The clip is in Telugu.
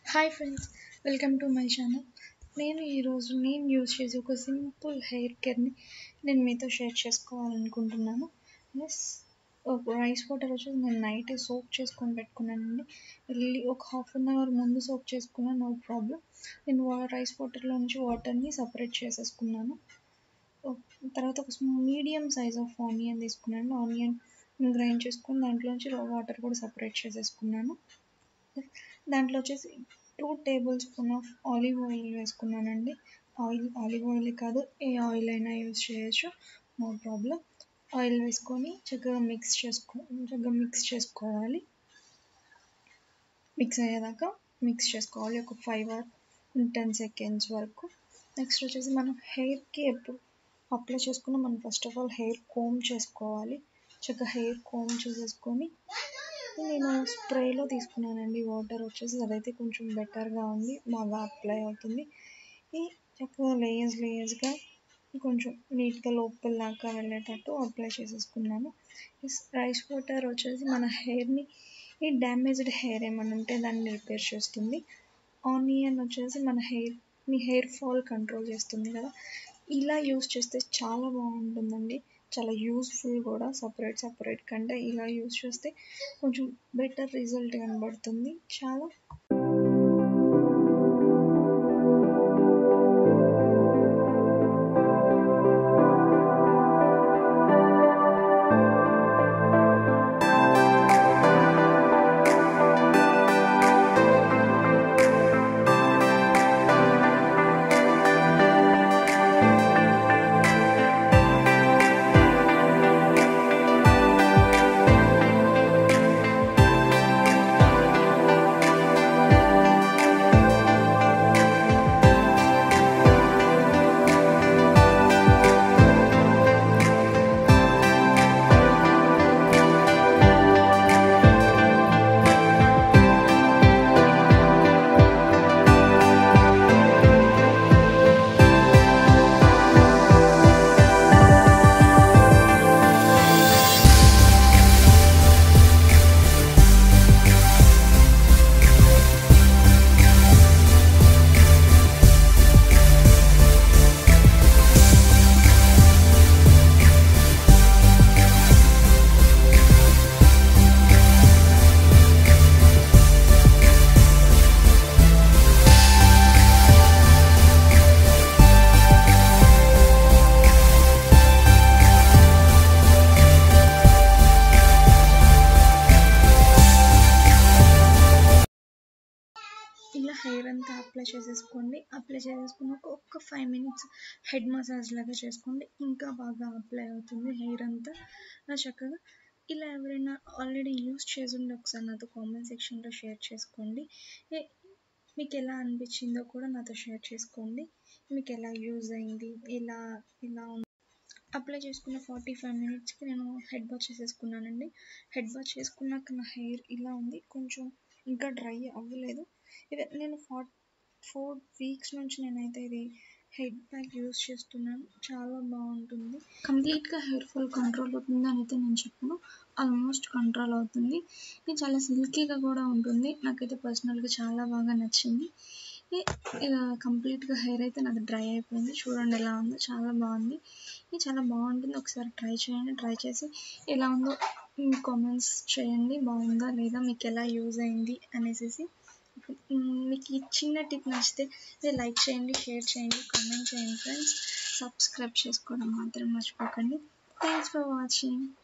hi friends welcome to my channel నేను ఈరోజు నేను యూజ్ చేసే ఒక సింపుల్ హెయిర్ కేర్ని నేను మీతో షేర్ చేసుకోవాలనుకుంటున్నాను ఎస్ ఒక రైస్ వాటర్ వచ్చేసి నేను నైట్ సోప్ చేసుకొని పెట్టుకున్నానండి వెళ్ళి ఒక హాఫ్ అన్ అవర్ ముందు సోప్ చేసుకున్నా నో ప్రాబ్లం నేను రైస్ వాటర్లో నుంచి వాటర్ని సపరేట్ చేసేసుకున్నాను తర్వాత ఒక మీడియం సైజ్ ఆఫ్ ఆనియన్ తీసుకున్నాను ఆనియన్ గ్రైండ్ చేసుకొని దాంట్లోంచి వాటర్ కూడా సపరేట్ చేసేసుకున్నాను దాంట్లో వచ్చేసి two tablespoon of olive oil వేసుకున్నానండి ఆయిల్ ఆలివ్ ఆయిల్ కాదు ఏ ఆయిల్ అయినా యూజ్ చేయొచ్చు నో ప్రాబ్లం ఆయిల్ వేసుకొని చక్కగా మిక్స్ చేసుకో చక్కగా మిక్స్ చేసుకోవాలి మిక్స్ అయ్యేదాకా మిక్స్ చేసుకోవాలి ఒక ఫైవ్ ఆర్ టెన్ సెకండ్స్ వరకు నెక్స్ట్ వచ్చేసి మనం హెయిర్కి ఎప్పుడు అప్లై చేసుకున్న మనం first of all hair comb చేసుకోవాలి చక్కగా హెయిర్ కోమ్ చేసేసుకొని నేను స్ప్రేలో తీసుకున్నానండి వాటర్ వచ్చేసి అదైతే కొంచెం బెటర్గా ఉంది బాగా అప్లై అవుతుంది ఈ చక్కగా లేయర్స్ లేయర్స్గా కొంచెం నీట్గా లోపల దాకా వెళ్ళేటట్టు అప్లై చేసేసుకున్నాను రైస్ వాటర్ వచ్చేసి మన హెయిర్ని ఈ డ్యామేజ్డ్ హెయిర్ ఏమైనా ఉంటే దాన్ని రిపేర్ చేస్తుంది ఆనియన్ వచ్చేసి మన హెయిర్ మీ హెయిర్ ఫాల్ కంట్రోల్ చేస్తుంది కదా ఇలా యూస్ చేస్తే చాలా బాగుంటుందండి చాలా యూస్ఫుల్ కూడా సపరేట్ సపరేట్ కంటే ఇలా యూస్ చేస్తే కొంచెం బెటర్ రిజల్ట్ కనబడుతుంది చాలా ఇలా హెయిర్ అంతా అప్లై చేసేసుకోండి అప్లై చేసేసుకున్నాక ఒక్క ఫైవ్ మినిట్స్ హెడ్ మసాజ్ లాగా చేసుకోండి ఇంకా బాగా అప్లై అవుతుంది హెయిర్ అంతా చక్కగా ఇలా ఎవరైనా ఆల్రెడీ యూస్ చేసి ఉండి ఒకసారి నాతో కామెంట్ సెక్షన్లో షేర్ చేసుకోండి మీకు ఎలా అనిపించిందో కూడా నాతో షేర్ చేసుకోండి మీకు ఎలా యూజ్ అయింది ఎలా ఎలా అప్లై చేసుకున్న ఫార్టీ ఫైవ్ మినిట్స్కి నేను హెడ్ బాత్ చేసేసుకున్నానండి హెడ్ బాత్ చేసుకున్నాక నా హెయిర్ ఇలా ఉంది కొంచెం ఇంకా డ్రై అవ్వలేదు ఇది నేను ఫార్ ఫోర్ వీక్స్ నుంచి నేనైతే ఇది హెడ్ ప్యాక్ యూస్ చేస్తున్నాను చాలా బాగుంటుంది కంప్లీట్గా హెయిర్ ఫాల్ కంట్రోల్ అవుతుంది అని అయితే నేను చెప్పను ఆల్మోస్ట్ కంట్రోల్ అవుతుంది ఇది చాలా సిల్కీగా కూడా ఉంటుంది నాకైతే పర్సనల్గా చాలా బాగా నచ్చింది కంప్లీట్గా హెయిర్ అయితే నాకు డ్రై అయిపోయింది చూడండి ఎలా ఉందో చాలా బాగుంది ఇది చాలా బాగుంటుంది ఒకసారి ట్రై చేయండి ట్రై చేసి ఎలా ఉందో కామెంట్స్ చేయండి బాగుందా లేదా మీకు ఎలా యూజ్ అయింది అనేసి మీకు ఈ చిన్న టిప్ నచ్చితే లైక్ చేయండి షేర్ చేయండి కామెంట్ చేయండి ఫ్రెండ్స్ సబ్స్క్రైబ్ చేసుకోవడం మాత్రం మర్చిపోకండి థ్యాంక్స్ ఫర్ వాచింగ్